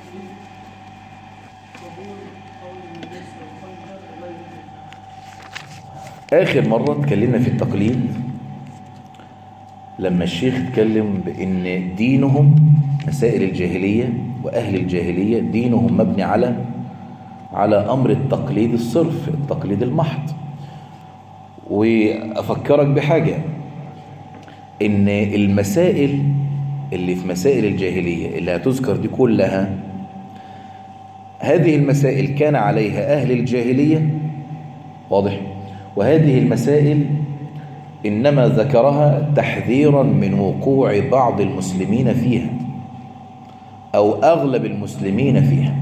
آخر مرة اتكلمنا في التقليد لما الشيخ اتكلم بأن دينهم مسائل الجاهلية وأهل الجاهلية دينهم مبني على على أمر التقليد الصرف التقليد المحض وأفكرك بحاجة إن المسائل اللي في مسائل الجاهلية اللي هتذكر دي كلها هذه المسائل كان عليها أهل الجاهلية واضح وهذه المسائل إنما ذكرها تحذيرا من وقوع بعض المسلمين فيها أو أغلب المسلمين فيها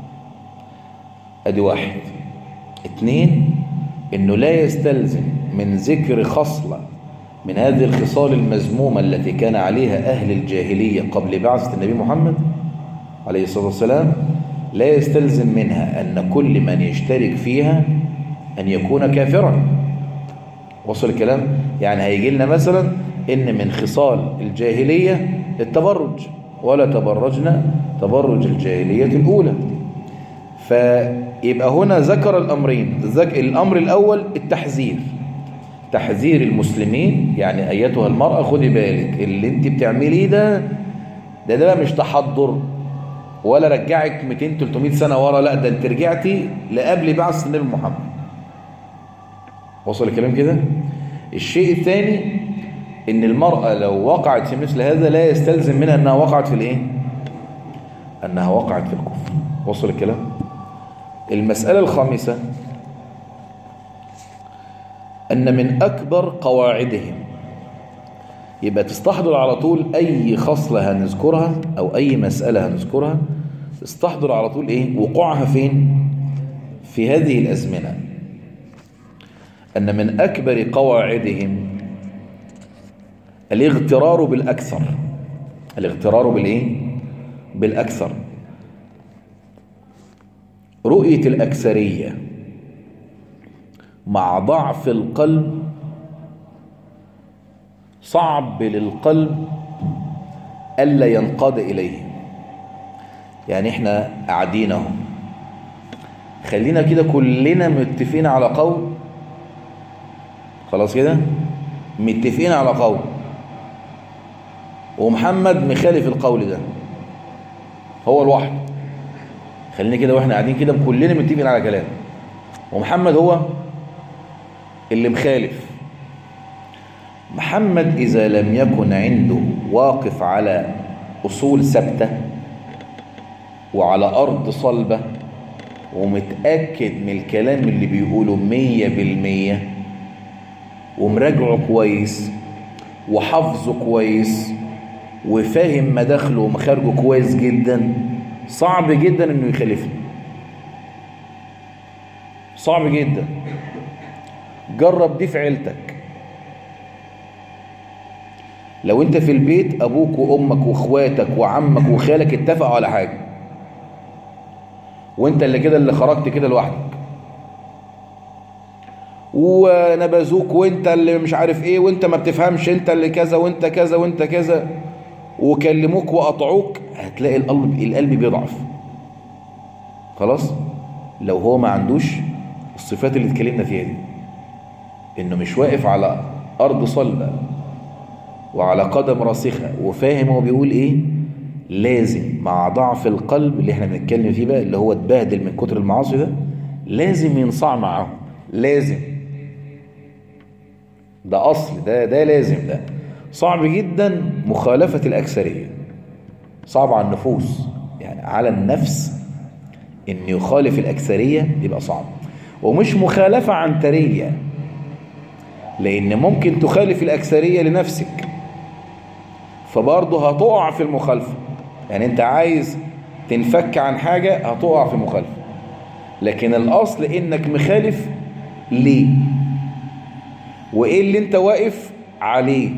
أدي واحد اثنين إنه لا يستلزم من ذكر خصلة من هذه الخصال المذمومة التي كان عليها أهل الجاهلية قبل بعثة النبي محمد عليه الصلاة والسلام لا يستلزم منها أن كل من يشترك فيها أن يكون كافرا وصل الكلام يعني هيجي لنا مثلا إن من خصال الجاهلية التبرج ولا تبرجنا تبرج الجاهلية الأولى فيبقى هنا ذكر الأمرين الأمر الأول التحذير تحذير المسلمين يعني أيتها المرأة خدي بالك اللي انت بتعمليه ده ده ده مش تحضر ولا رجعك 200 300 سنة ورا لا ده انت رجعتي لقبل بعث النبي محمد وصل الكلام كده الشيء الثاني ان المرأة لو وقعت في مثل هذا لا يستلزم منها انها وقعت في الايه انها وقعت في الكفر وصل الكلام المسألة الخامسة أن من أكبر قواعدهم يبقى تستحضر على طول أي خصلة هنذكرها أو أي مسألة هنذكرها تستحضر على طول إيه وقوعها فين في هذه الأزمنة أن من أكبر قواعدهم الاغترار بالأكثر الاغترار بالإيه بالأكثر رؤية الأكثرية مع ضعف القلب صعب للقلب ألا ينقاد إليه يعني احنا قاعدين اهو خلينا كده كلنا متفقين على قول خلاص كده متفقين على قول ومحمد مخالف القول ده هو لوحده خلينا كده واحنا قاعدين كده كلنا متفقين على كلام ومحمد هو اللي مخالف محمد إذا لم يكن عنده واقف على أصول ثابتة وعلى أرض صلبة ومتأكد من الكلام اللي بيقوله مية بالمية ومراجعه كويس وحافظه كويس وفاهم مداخله ومخارجه كويس جدا صعب جدا انه يخالفني صعب جدا جرب دي في عيلتك لو انت في البيت ابوك وامك واخواتك وعمك وخالك اتفقوا على حاجه وانت اللي كده اللي خرجت كده لوحدك ونبذوك وانت اللي مش عارف ايه وانت ما بتفهمش انت اللي كذا وانت كذا وانت كذا وكلموك وقطعوك هتلاقي القلب القلب بيضعف خلاص لو هو ما عندوش الصفات اللي اتكلمنا فيها دي انه مش واقف على ارض صلبه وعلى قدم راسخه وفاهم هو بيقول ايه لازم مع ضعف القلب اللي احنا بنتكلم فيه بقى اللي هو اتبهدل من كتر المعاصي ده لازم ينصاع معاهم لازم ده اصل ده ده لازم ده صعب جدا مخالفه الاكثريه صعب على النفوس يعني على النفس ان يخالف الاكثريه يبقى صعب ومش مخالفه عنتريه لان ممكن تخالف الاكثريه لنفسك فبرضه هتقع في المخالفه يعني انت عايز تنفك عن حاجه هتقع في المخالفه لكن الاصل انك مخالف ليه وايه اللي انت واقف عليه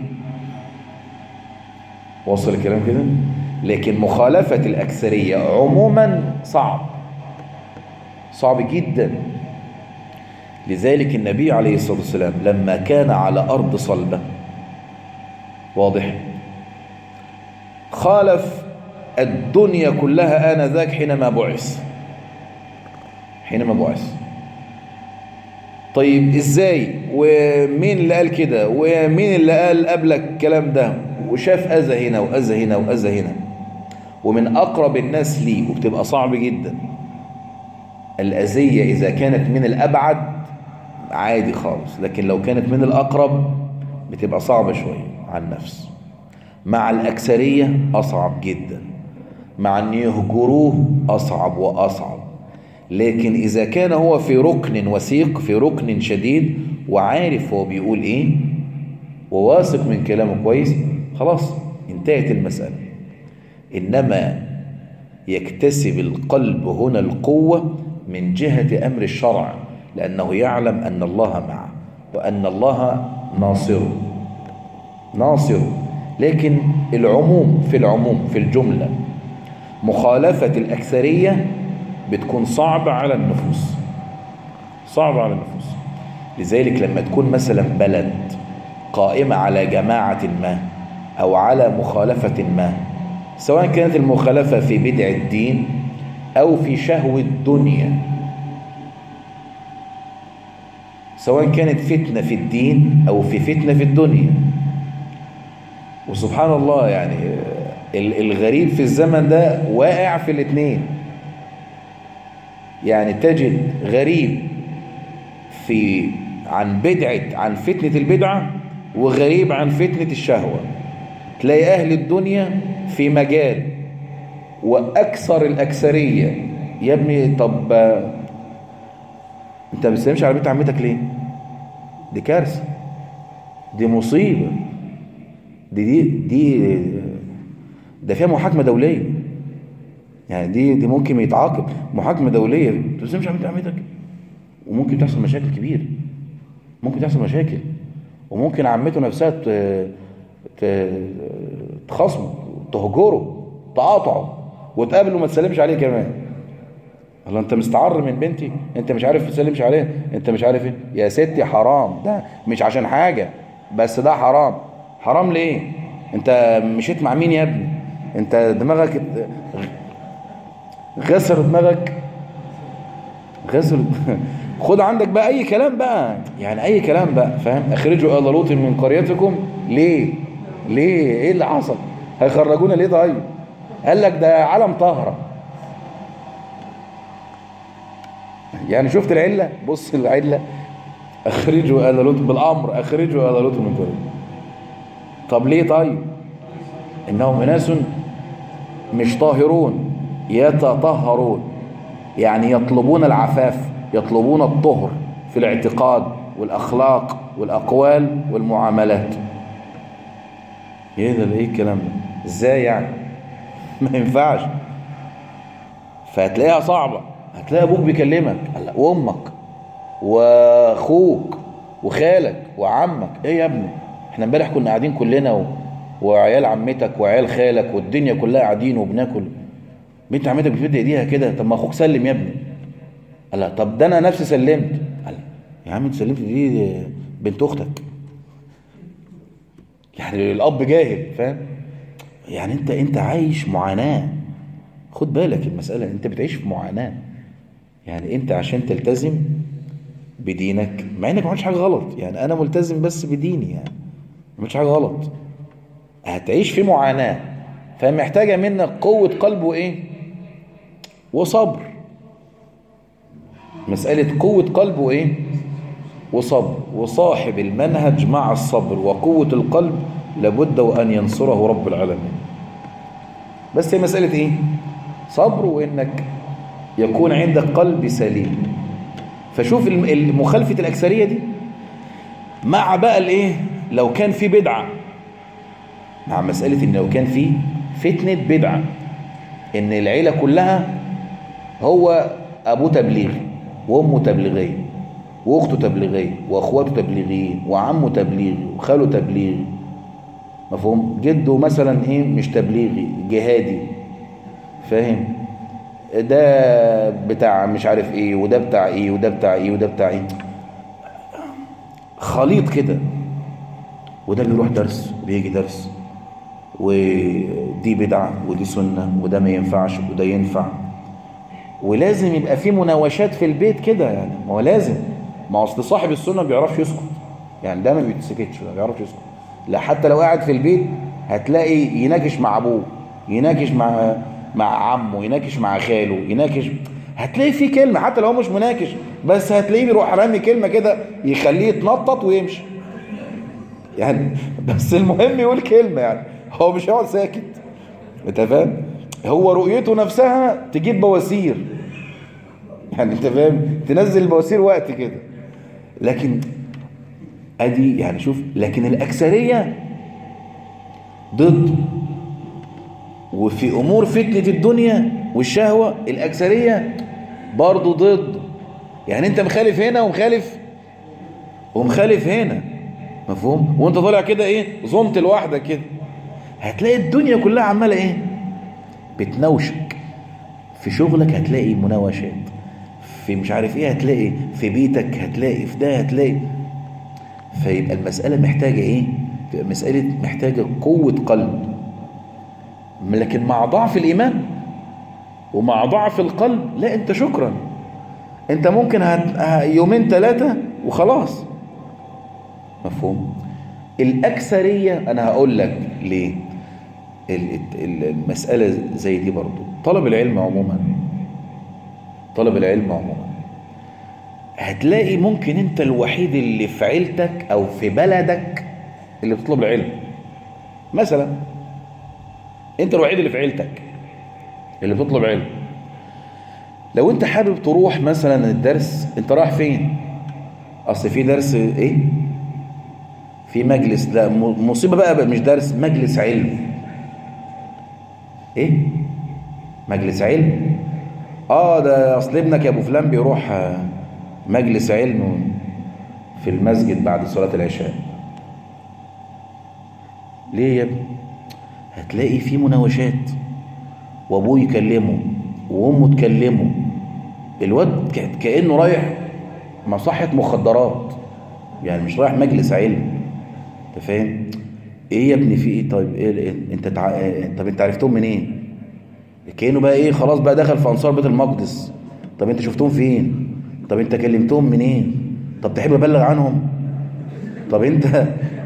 وصل الكلام كده لكن مخالفة الأكثرية عموما صعب صعب جدا لذلك النبي عليه الصلاة والسلام لما كان على أرض صلبة واضح خالف الدنيا كلها آنذاك حينما بعث حينما بعث طيب ازاي ومين اللي قال كده ومين اللي قال قبلك الكلام ده وشاف اذى هنا واذى هنا واذى هنا ومن اقرب الناس ليه وبتبقى صعب جدا الاذيه اذا كانت من الابعد عادي خالص لكن لو كانت من الاقرب بتبقى صعبه شويه على النفس مع الاكثريه اصعب جدا مع ان يهجروه اصعب واصعب لكن إذا كان هو في ركن وثيق في ركن شديد وعارف هو بيقول إيه وواثق من كلامه كويس خلاص انتهت المسألة إنما يكتسب القلب هنا القوة من جهة أمر الشرع لأنه يعلم أن الله معه وأن الله ناصره ناصره لكن العموم في العموم في الجملة مخالفة الأكثرية بتكون صعبة على النفوس صعبة على النفوس لذلك لما تكون مثلا بلد قائمة على جماعة ما أو على مخالفة ما سواء كانت المخالفة في بدع الدين أو في شهوة الدنيا سواء كانت فتنة في الدين أو في فتنة في الدنيا وسبحان الله يعني الغريب في الزمن ده واقع في الاثنين يعني تجد غريب في عن بدعة عن فتنة البدعة وغريب عن فتنة الشهوة تلاقي أهل الدنيا في مجال وأكثر الأكثرية يا ابني طب أنت ما بتسلمش على بيت عمتك ليه؟ دي كارثة دي مصيبة دي دي دي ده فيها محاكمة دولية يعني دي دي ممكن يتعاقب محاكمة دولية ما تسلمش على بيت عمتك وممكن تحصل مشاكل كبيرة ممكن تحصل مشاكل وممكن عمته نفسها تخصمه تهجره تقاطعه وتقابله وما تسلمش عليه كمان الله انت مستعر من بنتي انت مش عارف تسلمش عليها انت مش عارف ايه يا ستي حرام ده مش عشان حاجة بس ده حرام حرام ليه انت مشيت مع مين يا ابني انت دماغك غسر دماغك غسر خد عندك بقى اي كلام بقى يعني اي كلام بقى فاهم اخرجوا آل لوط من قريتكم ليه ليه ايه اللي حصل هيخرجونا ليه طيب قال لك ده علم طهرة يعني شفت العلة بص العلة اخرجوا آل لوط بالامر اخرجوا آل لوط من قريتكم طب ليه طيب انهم اناس مش طاهرون يتطهرون يعني يطلبون العفاف يطلبون الطهر في الاعتقاد والأخلاق والأقوال والمعاملات ايه ده ايه الكلام ده ازاي يعني ما ينفعش فهتلاقيها صعبة هتلاقي ابوك بيكلمك وامك واخوك وخالك وعمك ايه يا ابني احنا امبارح كنا قاعدين كلنا و... وعيال عمتك وعيال خالك والدنيا كلها قاعدين وبناكل بنت عمتك بتمد ايديها كده طب ما اخوك سلم يا ابني قال لها طب ده انا نفسي سلمت قال يا عم انت سلمت دي بنت اختك يعني الاب جاهل فاهم يعني انت انت عايش معاناه خد بالك المساله انت بتعيش في معاناه يعني انت عشان تلتزم بدينك مع انك ما عملتش حاجه غلط يعني انا ملتزم بس بديني يعني ما عملتش حاجه غلط هتعيش في معاناه فمحتاجه منك قوه قلب وايه وصبر مسألة قوة قلب وإيه وصبر وصاحب المنهج مع الصبر وقوة القلب لابد وأن ينصره رب العالمين بس هي مسألة إيه صبر وإنك يكون عندك قلب سليم فشوف مخالفة الأكثرية دي مع بقى الإيه لو كان في بدعة مع مسألة إن لو كان في فتنة بدعة إن العيلة كلها هو أبوه تبليغي وأمه تبليغية وأخته تبليغية وأخواته تبليغيين وعمه تبليغي وخاله تبليغي مفهوم جده مثلا إيه مش تبليغي جهادي فاهم ده بتاع مش عارف ايه وده بتاع ايه وده بتاع ايه وده بتاع ايه خليط كده وده بيروح درس وبيجي درس ودي بدعة ودي سنة وده ما ينفعش وده ينفع ولازم يبقى في مناوشات في البيت كده يعني ما هو لازم ما اصل صاحب السنة ما بيعرفش يسكت يعني ده ما بيتسكتش ما بيعرفش يسكت لا حتى لو قاعد في البيت هتلاقي يناقش مع ابوه يناقش مع مع عمه يناقش مع خاله يناقش هتلاقي في كلمة حتى لو هو مش مناقش بس هتلاقيه بيروح رامي كلمة كده يخليه يتنطط ويمشي يعني بس المهم يقول كلمة يعني هو مش هيقعد ساكت انت فاهم هو رؤيته نفسها تجيب بواسير يعني انت فاهم تنزل البواسير وقت كده لكن ادي يعني شوف لكن الاكثريه ضد وفي امور فتنه الدنيا والشهوه الاكثريه برضه ضد يعني انت مخالف هنا ومخالف ومخالف هنا مفهوم وانت طالع كده ايه زمت لوحدك كده هتلاقي الدنيا كلها عماله ايه بتنوشك في شغلك هتلاقي مناوشات في مش عارف ايه هتلاقي في بيتك هتلاقي في ده هتلاقي فيبقى المسألة محتاجة ايه تبقى مسألة محتاجة قوة قلب لكن مع ضعف الإيمان ومع ضعف القلب لا انت شكرا انت ممكن هت... يومين ثلاثة وخلاص مفهوم الأكثرية أنا هقول لك ليه المسألة زي دي برضو طلب العلم عموما طلب العلم عموما هتلاقي ممكن انت الوحيد اللي في عيلتك او في بلدك اللي بتطلب العلم مثلا انت الوحيد اللي في عيلتك اللي بتطلب علم لو انت حابب تروح مثلا الدرس انت رايح فين اصل في درس ايه في مجلس لا مصيبه بقى, بقى مش درس مجلس علم ايه مجلس علم اه ده اصل ابنك يا ابو فلان بيروح مجلس علم في المسجد بعد صلاة العشاء ليه يا ابني هتلاقي في مناوشات وابوه يكلمه وامه تكلمه الواد كانه رايح مصحة مخدرات يعني مش رايح مجلس علم انت فاهم ايه يا ابني في ايه طيب إيه انت تع... طب انت عرفتهم منين إيه؟ كانه بقى ايه خلاص بقى دخل في انصار بيت المقدس طب انت شفتهم فين طب انت كلمتهم منين طب تحب ابلغ عنهم طب انت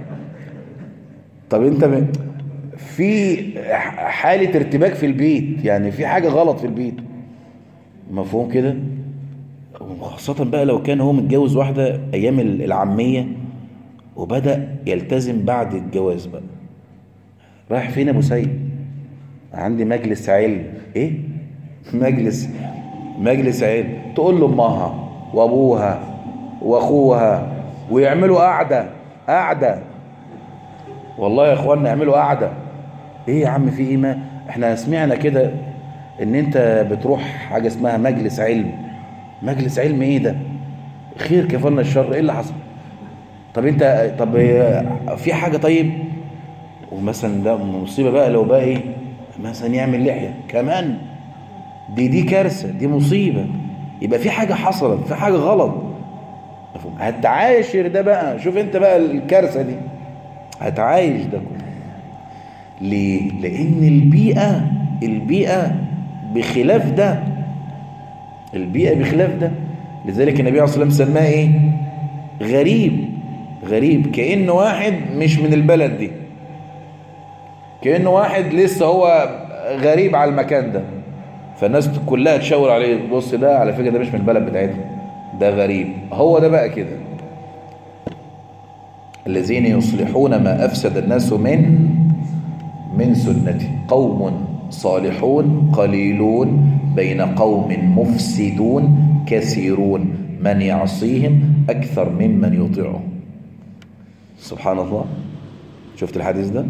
طب انت في حالة ارتباك في البيت يعني في حاجة غلط في البيت مفهوم كده وخاصة بقى لو كان هو متجوز واحدة ايام العامية وبدأ يلتزم بعد الجواز بقى رايح فين ابو سيد عندي مجلس علم ايه مجلس مجلس علم تقول له امها وابوها واخوها ويعملوا قعده قعده والله يا اخوانا يعملوا قعده ايه يا عم في ايه ما احنا سمعنا كده ان انت بتروح حاجه اسمها مجلس علم مجلس علم ايه ده خير كفلنا الشر ايه اللي حصل طب انت طب في حاجه طيب ومثلا ده مصيبه بقى لو بقى ايه مثلا يعمل لحيه كمان دي دي كارثه دي مصيبه يبقى في حاجه حصلت في حاجه غلط مفهوم هتعايشر ده بقى شوف انت بقى الكارثه دي هتعايش ده كله ليه لان البيئه البيئه بخلاف ده البيئه بخلاف ده لذلك النبي عليه الصلاه والسلام سماه ايه غريب غريب كانه واحد مش من البلد دي كانه واحد لسه هو غريب على المكان ده فالناس كلها تشاور عليه بص ده على فكره ده مش من البلد بتاعتنا ده غريب هو ده بقى كده الذين يصلحون ما افسد الناس من من سنتي قوم صالحون قليلون بين قوم مفسدون كثيرون من يعصيهم اكثر ممن يطيعهم سبحان الله شفت الحديث ده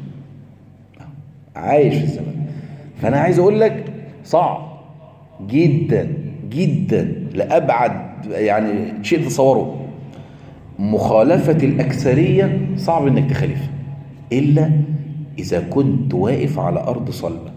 عايش في الزمن فانا عايز اقول لك صعب جدا جدا لأبعد يعني شيء تصوره مخالفة الأكثرية صعب إنك تخالفها إلا إذا كنت واقف على أرض صلبة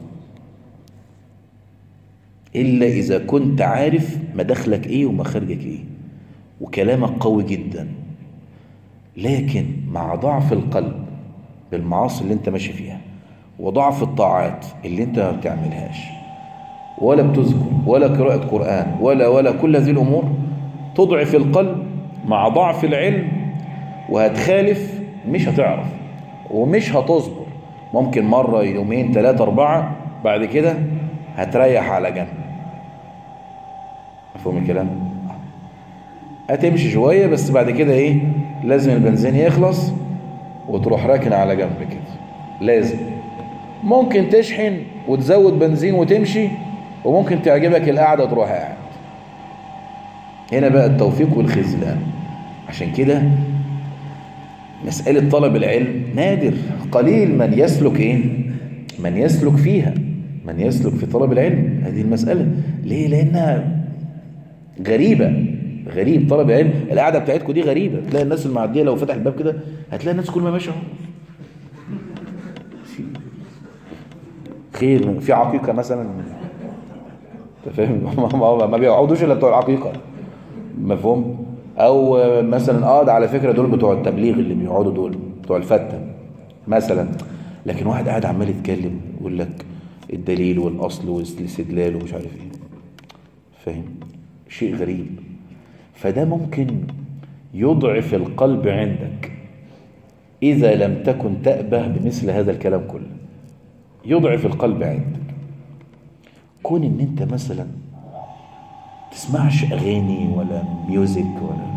إلا إذا كنت عارف مداخلك إيه ومخارجك إيه وكلامك قوي جدا لكن مع ضعف القلب بالمعاصي اللي انت ماشي فيها وضعف الطاعات اللي انت ما بتعملهاش ولا بتذكر ولا قراءة قرآن ولا ولا كل هذه الأمور تضعف القلب مع ضعف العلم وهتخالف مش هتعرف ومش هتصبر ممكن مرة يومين ثلاثة أربعة بعد كده هتريح على جنب مفهوم الكلام هتمشي شوية بس بعد كده ايه لازم البنزين يخلص وتروح راكن على جنب كده لازم ممكن تشحن وتزود بنزين وتمشي وممكن تعجبك القعدة تروح قاعد هنا بقى التوفيق والخذلان عشان كده مسألة طلب العلم نادر قليل من يسلك ايه من يسلك فيها من يسلك في طلب العلم هذه المسألة ليه لأنها غريبة غريب طلب العلم القعدة بتاعتكم دي غريبة تلاقي الناس المعدية لو فتح الباب كده هتلاقي الناس كل ما ماشية خير في عقيقة مثلا انت فاهم ما بيقعدوش الا بتوع العقيقة مفهوم او مثلا اه ده على فكرة دول بتوع التبليغ اللي بيقعدوا دول بتوع الفتة مثلا لكن واحد قاعد عمال يتكلم يقول لك الدليل والاصل والاستدلال ومش عارف ايه فاهم شيء غريب فده ممكن يضعف القلب عندك إذا لم تكن تأبه بمثل هذا الكلام كله يضعف القلب عندك كون ان انت مثلا تسمعش اغاني ولا ميوزك ولا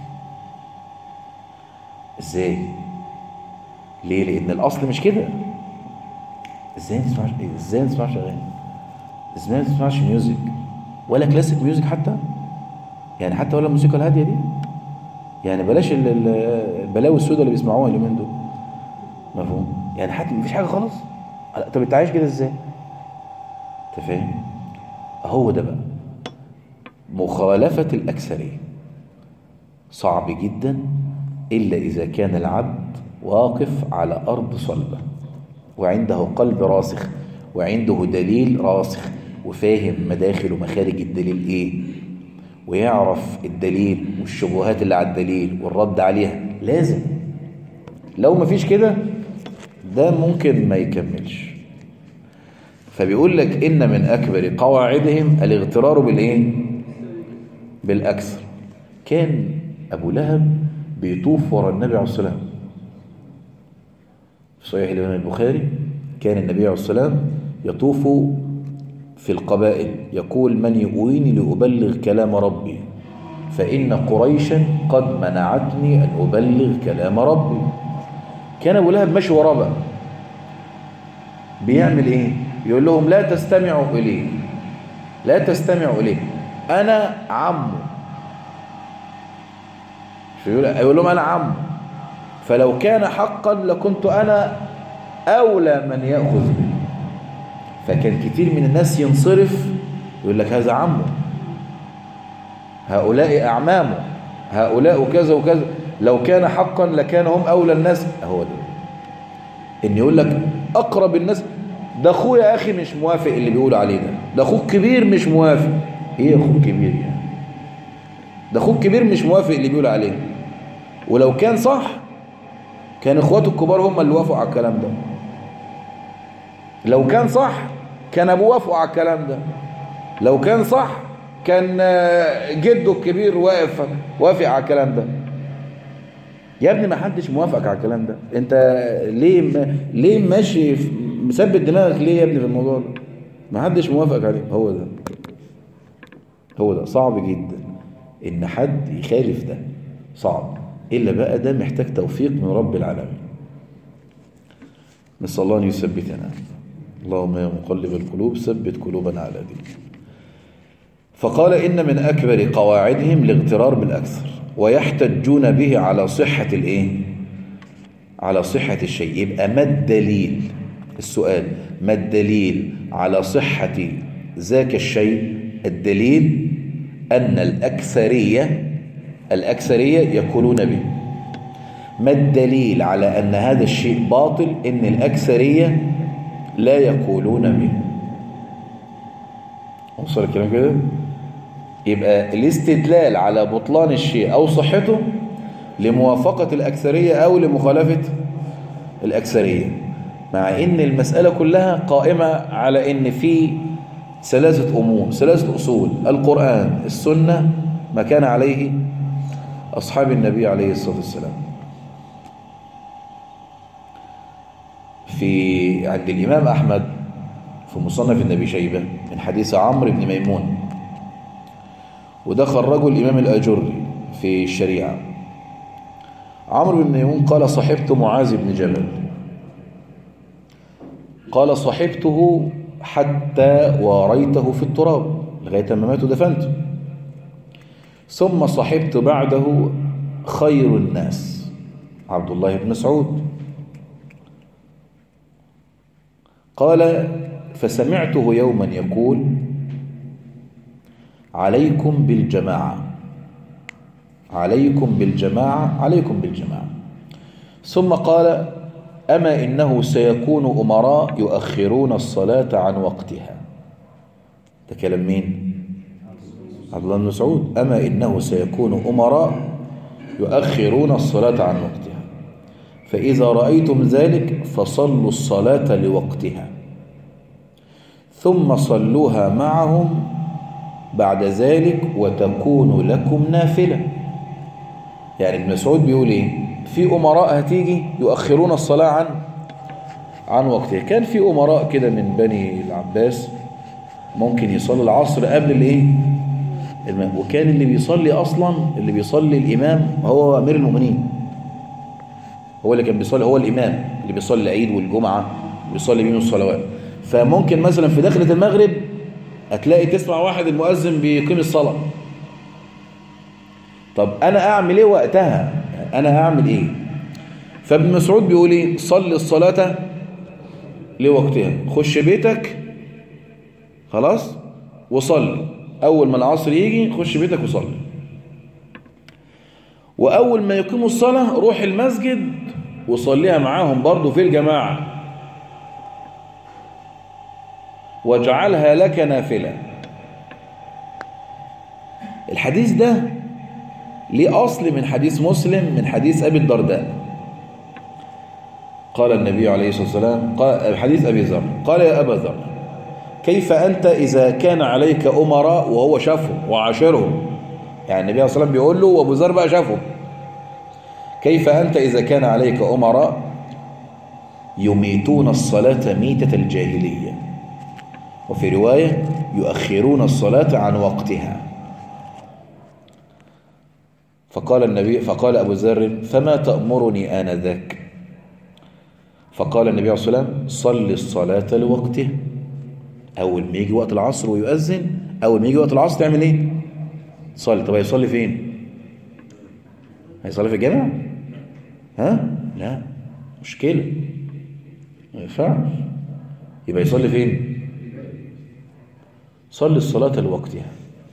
ازاي ليه لان الاصل مش كده ازاي ما تسمعش ازاي ما تسمعش اغاني ازاي ما تسمعش ميوزك ولا كلاسيك ميوزك حتى يعني حتى ولا الموسيقى الهاديه دي يعني بلاش البلاوي السوداء اللي بيسمعوها اليومين دول مفهوم يعني حتى مفيش حاجه خالص طب انت عايش كده ازاي انت فاهم هو ده بقى مخالفة الأكثرية صعب جدا إلا إذا كان العبد واقف على أرض صلبة وعنده قلب راسخ وعنده دليل راسخ وفاهم مداخل ومخارج الدليل إيه ويعرف الدليل والشبهات اللي على الدليل والرد عليها لازم لو مفيش كده ده ممكن ما يكملش فبيقول لك إن من أكبر قواعدهم الاغترار بالإيه؟ بالأكثر كان أبو لهب بيطوف وراء النبي عليه الصلاة والسلام في صحيح الإمام البخاري كان النبي عليه الصلاة والسلام يطوف في القبائل يقول من يؤويني لأبلغ كلام ربي فإن قريشا قد منعتني أن أبلغ كلام ربي كان أبو لهب ماشي وراه بقى بيعمل إيه؟ يقول لهم لا تستمعوا إليه لا تستمعوا إليه أنا عمه يقول لهم أنا عمه فلو كان حقا لكنت أنا أولى من يأخذ به فكان كتير من الناس ينصرف يقول لك هذا عمه هؤلاء أعمامه هؤلاء كذا وكذا لو كان حقا لكان هم أولى الناس هو ده إن يقول لك أقرب الناس ده أخويا يا أخي مش موافق اللي بيقول عليه ده ده أخوك كبير مش موافق إيه أخوك كبير يعني ده أخوك كبير مش موافق اللي بيقول عليه ولو كان صح كان إخواته الكبار هم اللي وافقوا على الكلام ده لو كان صح كان أبوه وافقوا على الكلام ده لو كان صح كان جده الكبير واقف وافق على الكلام ده يا ابني ما حدش موافقك على الكلام ده انت ليه ما ليه ماشي مثبت دماغك ليه يا ابني في الموضوع ده ما حدش موافقك عليه هو ده هو ده صعب جدا ان حد يخالف ده صعب الا بقى ده محتاج توفيق من رب العالمين نسال الله ان يثبتنا اللهم يا مقلب القلوب ثبت قلوبنا على دينك فقال إن من أكبر قواعدهم الاغترار بالأكثر ويحتجون به على صحة الإيه؟ على صحة الشيء يبقى ما الدليل السؤال ما الدليل على صحة ذاك الشيء الدليل أن الأكثرية الأكثرية يقولون به ما الدليل على أن هذا الشيء باطل إن الأكثرية لا يقولون به وصل الكلام كده يبقى الاستدلال على بطلان الشيء أو صحته لموافقة الأكثرية أو لمخالفة الأكثرية مع ان المسألة كلها قائمة على ان في ثلاثة امور ثلاثة اصول القرآن السنة ما كان عليه اصحاب النبي عليه الصلاة والسلام في عند الامام احمد في مصنف النبي شيبة من حديث عمرو بن ميمون وده خرجه الامام الاجري في الشريعة عمرو بن ميمون قال صحبت معاذ بن جبل قال صحبته حتى واريته في التراب لغاية ما مات ودفنته ثم صحبت بعده خير الناس عبد الله بن مسعود قال فسمعته يوما يقول عليكم بالجماعة عليكم بالجماعة عليكم بالجماعة ثم قال أما إنه سيكون أمراء يؤخرون الصلاة عن وقتها ده كلام مين عبد الله بن مسعود أما إنه سيكون أمراء يؤخرون الصلاة عن وقتها فإذا رأيتم ذلك فصلوا الصلاة لوقتها ثم صلوها معهم بعد ذلك وتكون لكم نافلة يعني ابن مسعود بيقول ايه في امراء هتيجي يؤخرون الصلاة عن عن وقتها كان في امراء كده من بني العباس ممكن يصلي العصر قبل الايه الماء وكان اللي بيصلي اصلا اللي بيصلي الامام هو امير المؤمنين هو اللي كان بيصلي هو الامام اللي بيصلي العيد والجمعة بيصلي بين الصلوات فممكن مثلا في دخلة المغرب هتلاقي تسمع واحد المؤذن بيقيم الصلاة طب انا اعمل ايه وقتها انا هعمل ايه فابن مسعود بيقول ايه صلي الصلاة لوقتها خش بيتك خلاص وصلي اول ما العصر يجي خش بيتك وصلي واول ما يقيموا الصلاة روح المسجد وصليها معاهم برضو في الجماعة واجعلها لك نافلة الحديث ده ليه أصل من حديث مسلم من حديث أبي الدرداء قال النبي عليه الصلاة والسلام قال حديث أبي ذر قال يا أبا ذر كيف أنت إذا كان عليك أمراء وهو شافهم وعاشرهم يعني النبي عليه الصلاة والسلام بيقول له وأبو ذر بقى شافهم كيف أنت إذا كان عليك أمراء يميتون الصلاة ميتة الجاهلية وفي رواية يؤخرون الصلاة عن وقتها فقال النبي فقال أبو ذر فما تأمرني آنذاك فقال النبي عليه الصلاة والسلام صل الصلاة لوقته أول ما يجي وقت العصر ويؤذن أول ما يجي وقت العصر تعمل إيه صلي طب هيصلي فين هيصلي في الجامع ها لا مشكلة ما ينفعش يبقى يصلي فين صلي الصلاة لوقتها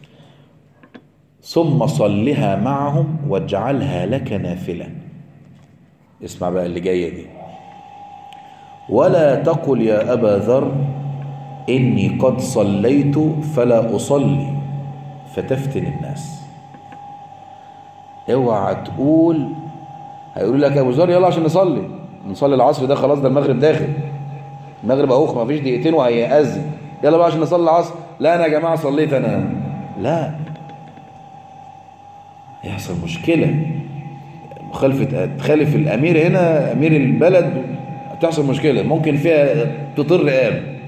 ثم صلها معهم واجعلها لك نافلة اسمع بقى اللي جاية دي ولا تقل يا أبا ذر إني قد صليت فلا أصلي فتفتن الناس اوعى تقول هيقولوا لك يا أبو ذر يلا عشان نصلي نصلي العصر ده خلاص ده المغرب داخل المغرب أخ ما فيش دقيقتين وهيأذن يلا بقى عشان نصلي العصر لا أنا يا جماعة صليت أنا لا يحصل مشكلة مخالفة تخالف الأمير هنا أمير البلد تحصل مشكلة ممكن فيها تطر رقاب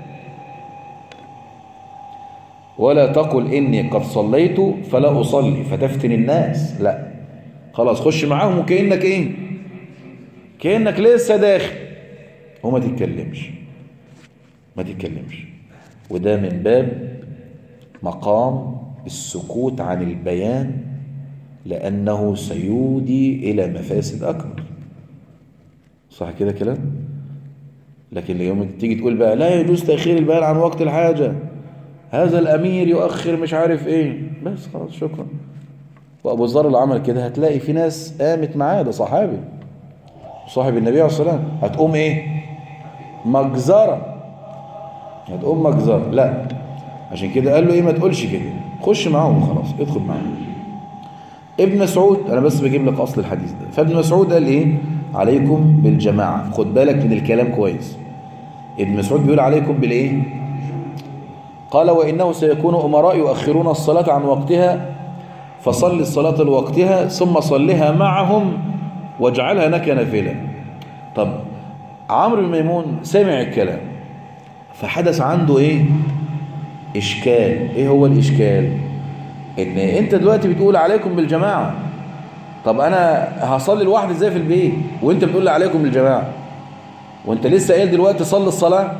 ولا تقل إني قد صليت فلا أصلي فتفتن الناس لا خلاص خش معاهم وكأنك إيه كأنك لسه داخل وما تتكلمش ما تتكلمش وده من باب مقام السكوت عن البيان لأنه سيودي إلى مفاسد أكبر صح كده كلام لكن يوم تيجي تقول بقى لا يجوز تأخير البيان عن وقت الحاجة هذا الأمير يؤخر مش عارف إيه بس خلاص شكرا وأبو ذر اللي عمل كده هتلاقي في ناس قامت معاه ده صحابي صاحب النبي عليه الصلاة والسلام هتقوم إيه مجزرة هتقوم مجزرة لا عشان كده قال له إيه ما تقولش كده خش معاهم وخلاص ادخل معاهم ابن مسعود انا بس بجيب لك اصل الحديث ده فابن مسعود قال ايه عليكم بالجماعه خد بالك من الكلام كويس ابن مسعود بيقول عليكم بالايه قال وإنه سيكون أمراء يؤخرون الصلاة عن وقتها فصل الصلاة لوقتها ثم صلها معهم واجعلها لك نافلة طب عمرو بن ميمون سمع الكلام فحدث عنده ايه اشكال ايه هو الاشكال ان انت دلوقتي بتقول عليكم بالجماعة طب انا هصلي لوحدي ازاي في البيت وانت بتقول لي عليكم بالجماعة وانت لسه قايل دلوقتي صلي الصلاة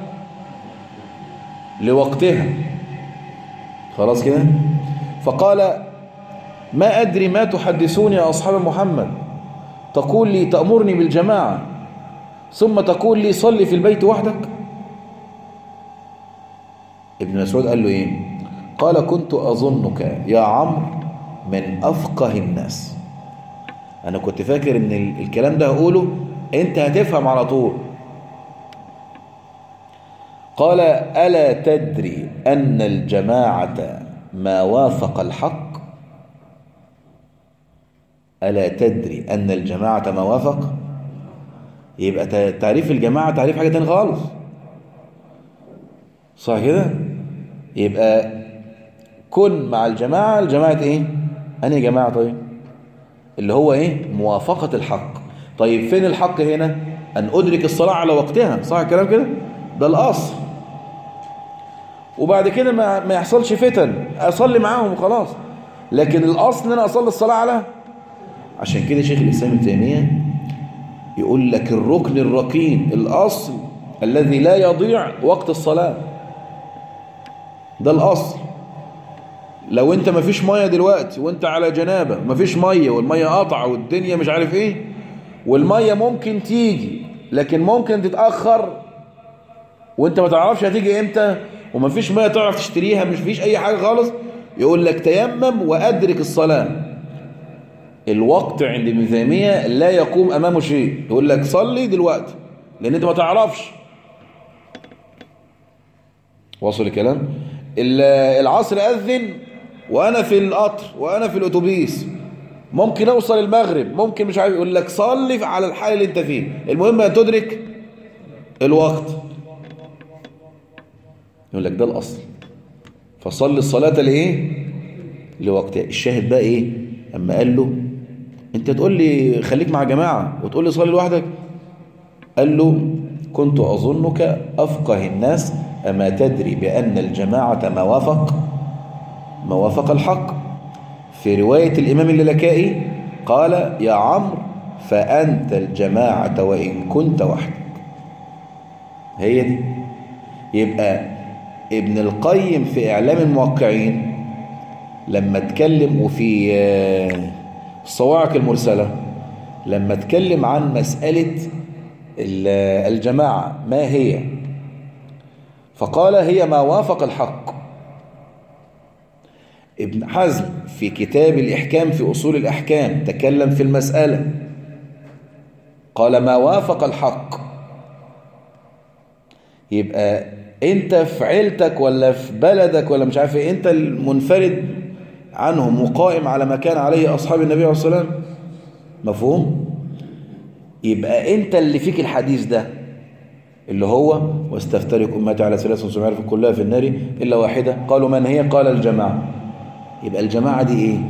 لوقتها خلاص كده فقال ما أدري ما تحدثون يا أصحاب محمد تقول لي تأمرني بالجماعة ثم تقول لي صلي في البيت وحدك ابن مسعود قال له إيه قال كنت أظنك يا عمرو من أفقه الناس أنا كنت فاكر إن الكلام ده هقوله أنت هتفهم على طول قال ألا تدري أن الجماعة ما وافق الحق ألا تدري أن الجماعة ما وافق يبقى تعريف الجماعة تعريف حاجة تاني خالص صح كده يبقى كن مع الجماعة الجماعة ايه أنهي جماعة طيب اللي هو ايه موافقة الحق طيب فين الحق هنا أن أدرك الصلاة على وقتها صح الكلام كده ده الأصل وبعد كده ما, ما يحصلش فتن أصلي معاهم وخلاص لكن الأصل أن أنا أصلي الصلاة على عشان كده شيخ الإسلام ابن تيمية يقول لك الركن الركين الأصل الذي لا يضيع وقت الصلاة ده الأصل لو انت ما فيش مية دلوقتي وانت على جنابة ما فيش مية والمية قطع والدنيا مش عارف ايه والمية ممكن تيجي لكن ممكن تتأخر وانت ما تعرفش هتيجي امتى وما فيش مية تعرف تشتريها مش فيش اي حاجة خالص يقول لك تيمم وأدرك الصلاة الوقت عند ابن تيمية لا يقوم أمامه شيء يقول لك صلي دلوقتي لأن أنت ما تعرفش واصل الكلام العصر أذن وأنا في القطر وأنا في الأتوبيس ممكن أوصل المغرب ممكن مش عارف يقول لك صلي على الحال اللي أنت فيه المهم أن تدرك الوقت يقول لك ده الأصل فصلي الصلاة لإيه لوقتها الشاهد بقى إيه أما قال له انت تقول لي خليك مع جماعة وتقول لي صلي لوحدك قال له كنت أظنك أفقه الناس أما تدري بأن الجماعة ما وافق ما وافق الحق في رواية الإمام اللالكائي قال يا عمرو فأنت الجماعة وإن كنت وحدك هي دي يبقى ابن القيم في إعلام الموقعين لما اتكلم وفي الصواعق المرسلة لما اتكلم عن مسألة الجماعة ما هي فقال هي ما وافق الحق ابن حزم في كتاب الإحكام في أصول الأحكام تكلم في المسألة قال ما وافق الحق يبقى انت في عيلتك ولا في بلدك ولا مش عارف ايه انت المنفرد عنهم وقائم على ما كان عليه أصحاب النبي عليه الصلاة والسلام مفهوم يبقى انت اللي فيك الحديث ده اللي هو واستفترق أمتي على ثلاث وسبعين في كلها في النار إلا واحدة قالوا من هي قال الجماعة يبقى الجماعة دي ايه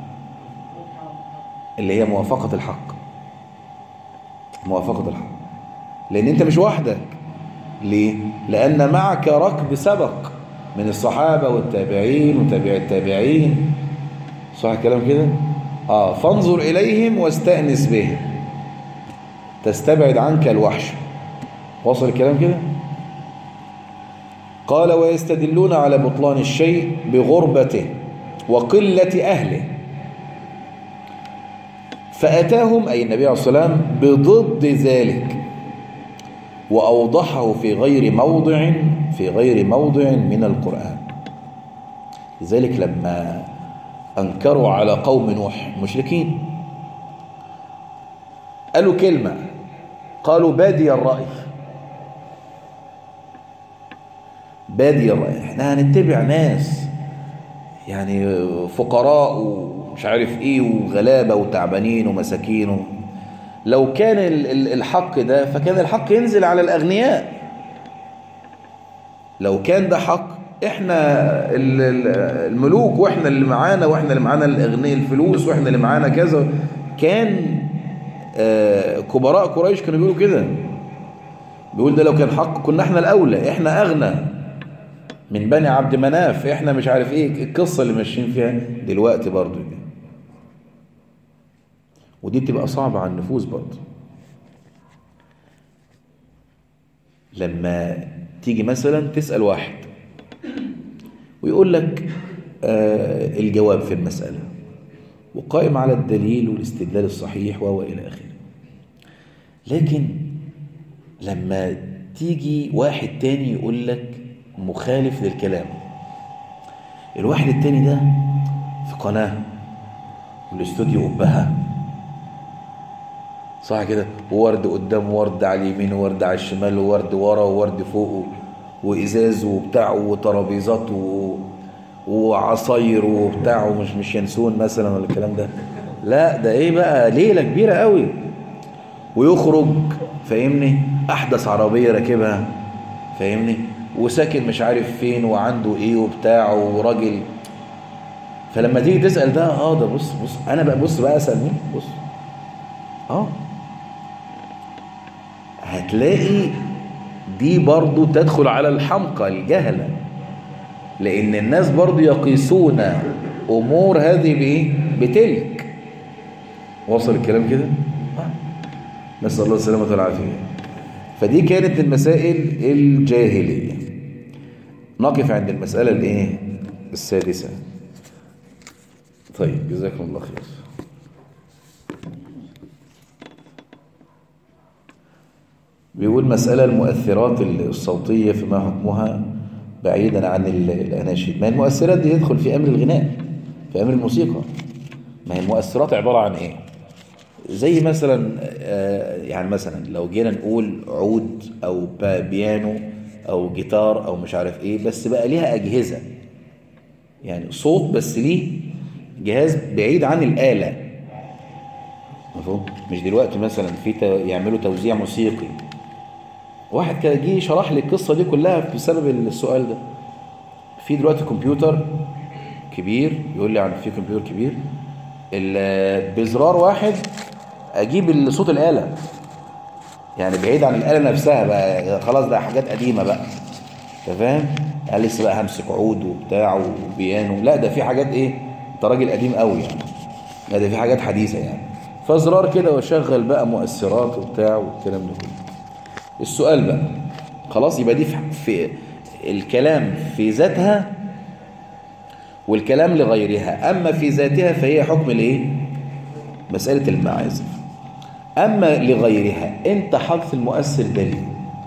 اللي هي موافقة الحق موافقة الحق لأن انت مش وحدك ليه لأن معك ركب سبق من الصحابة والتابعين وتابع التابعين صح الكلام كده آه فانظر إليهم واستأنس بهم تستبعد عنك الوحش وصل الكلام كده قال ويستدلون على بطلان الشيء بغربته وقلة أهله فأتاهم أي النبي عليه الصلاة والسلام بضد ذلك وأوضحه في غير موضع في غير موضع من القرآن لذلك لما أنكروا على قوم نوح مشركين قالوا كلمة قالوا بادي الرأي بادي الرأي احنا هنتبع ناس يعني فقراء ومش عارف ايه وغلابة وتعبانين ومساكين لو كان الحق ده فكان الحق ينزل على الأغنياء لو كان ده حق احنا الملوك واحنا اللي معانا واحنا اللي معانا الاغنياء الفلوس واحنا اللي معانا كذا كان آه، كبراء قريش كانوا بيقولوا كده بيقول ده لو كان حق كنا احنا الاولى احنا اغنى من بني عبد مناف احنا مش عارف ايه القصة اللي ماشيين فيها دلوقتي برضو دي. ودي بتبقى صعبة على النفوس برضو لما تيجي مثلا تسأل واحد ويقول لك آه الجواب في المسألة وقائم على الدليل والاستدلال الصحيح وهو إلى آخره لكن لما تيجي واحد تاني يقول لك مخالف للكلام الواحد التاني ده في قناة والاستوديو قبها صح كده وورد قدام وورد على اليمين وورد على الشمال وورد ورا وورد فوقه وازاز وبتاع وترابيزات و... وعصاير وبتاع ومش مش ينسون مثلا ولا الكلام ده لا ده ايه بقى ليله كبيره قوي ويخرج فاهمني احدث عربيه راكبها فاهمني وساكن مش عارف فين وعنده ايه وبتاع وراجل فلما تيجي تسال ده اه ده بص بص انا بقى بص بقى اسال مين بص اه هتلاقي دي برضو تدخل على الحمقى الجهلة لأن الناس برضو يقيسون أمور هذه بإيه؟ بتلك وصل الكلام كده؟ آه. نسأل الله السلامة والعافية فدي كانت المسائل الجاهلية نقف عند المسألة الايه السادسة طيب جزاكم الله خير بيقول مسألة المؤثرات الصوتية فيما حكمها بعيدا عن الأناشيد ما المؤثرات دي يدخل في أمر الغناء في أمر الموسيقى ما هي المؤثرات عبارة عن إيه زي مثلا يعني مثلا لو جينا نقول عود أو بيانو أو جيتار أو مش عارف إيه بس بقى ليها أجهزة يعني صوت بس ليه جهاز بعيد عن الآلة مفهوم مش دلوقتي مثلا في يعملوا توزيع موسيقي واحد كده جه شرح لي القصة دي كلها بسبب السؤال ده في دلوقتي كمبيوتر كبير يقول لي عن في كمبيوتر كبير بزرار واحد اجيب صوت الآلة يعني بعيد عن الآلة نفسها بقى خلاص ده حاجات قديمة بقى انت فاهم قال لسه بقى همسك عود وبتاع وبيانو لا ده في حاجات ايه انت راجل قديم قوي يعني لا ده في حاجات حديثة يعني فزرار كده واشغل بقى مؤثرات وبتاع والكلام ده كله السؤال بقى خلاص يبقى دي في الكلام في ذاتها والكلام لغيرها أما في ذاتها فهي حكم الايه مسألة المعازف أما لغيرها أنت حذف المؤثر دليل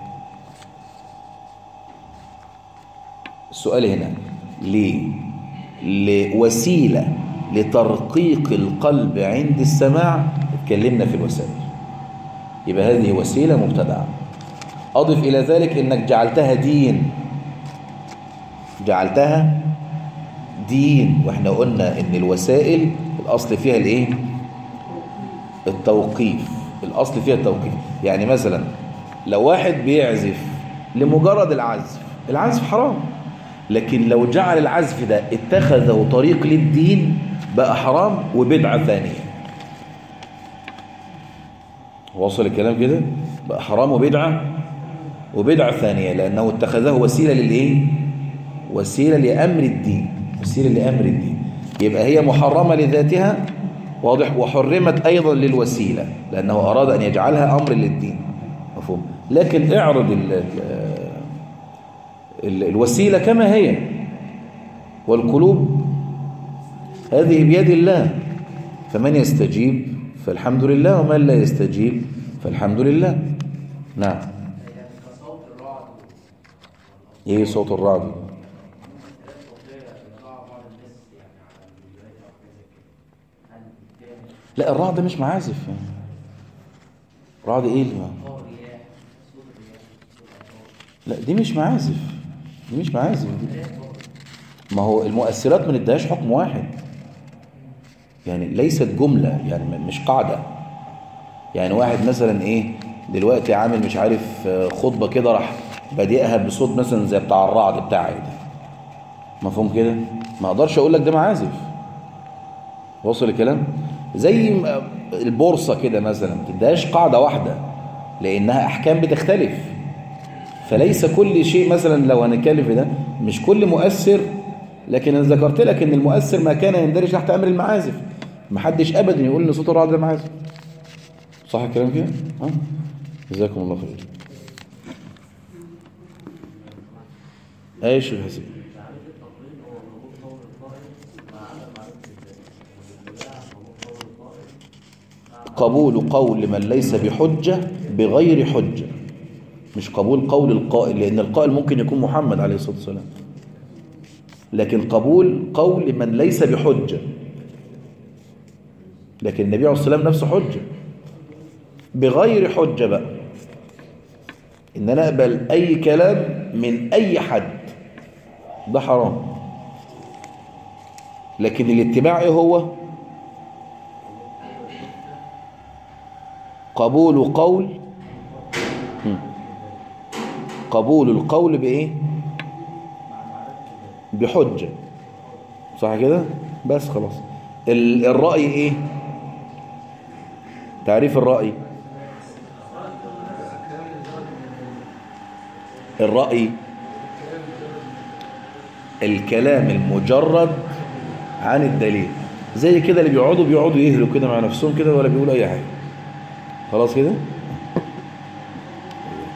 السؤال هنا ليه لوسيلة لترقيق القلب عند السماع اتكلمنا في الوسائل يبقى هذه وسيلة مبتدعة أضف إلى ذلك إنك جعلتها دين جعلتها دين وإحنا قلنا إن الوسائل الأصل فيها الإيه التوقيف الأصل فيها التوقيف يعني مثلا لو واحد بيعزف لمجرد العزف العزف حرام لكن لو جعل العزف ده اتخذه طريق للدين بقى حرام وبدعة ثانية وصل الكلام كده بقى حرام وبدعة وبدعة ثانية لأنه اتخذه وسيلة للإيه وسيلة لأمر الدين وسيلة لأمر الدين يبقى هي محرمة لذاتها واضح وحرمت أيضا للوسيلة لأنه أراد أن يجعلها أمر للدين مفهوم لكن اعرض ال ال الوسيلة كما هي والقلوب هذه بيد الله فمن يستجيب فالحمد لله ومن لا يستجيب فالحمد لله نعم ايه صوت الرعد لا الرعد مش معازف رعد ايه اللي لا دي مش معازف دي مش معازف دي ما هو المؤثرات ما ندهاش حكم واحد يعني ليست جملة يعني مش قاعدة يعني واحد مثلا ايه دلوقتي عامل مش عارف خطبة كده راح بادئها بصوت مثلا زي بتاع الرعد بتاعي ده مفهوم كده ما اقدرش اقول لك ده معازف وصل الكلام زي م- البورصه كده مثلا ما تديهاش قاعده واحده لانها احكام بتختلف فليس كل شيء مثلا لو هنتكلم في ده مش كل مؤثر لكن انا ذكرت لك ان المؤثر ما كان يندرج تحت امر المعازف محدش ابدا يقول ان صوت الرعد ده معازف صح الكلام كده ها جزاكم الله خير ايش الحسين قبول قول من ليس بحجة بغير حجة مش قبول قول القائل لأن القائل ممكن يكون محمد عليه الصلاة والسلام لكن قبول قول من ليس بحجة لكن النبي عليه الصلاة والسلام نفسه حجة بغير حجة بقى إن أنا أقبل أي كلام من أي حد ده حرام لكن الاتباع إيه هو قبول قول هم. قبول القول بإيه بحجة صح كده بس خلاص ال- الرأي إيه تعريف الرأي الرأي الكلام المجرد عن الدليل زي كده اللي بيقعدوا بيقعدوا يهلوا كده مع نفسهم كده ولا بيقولوا أي حاجة خلاص كده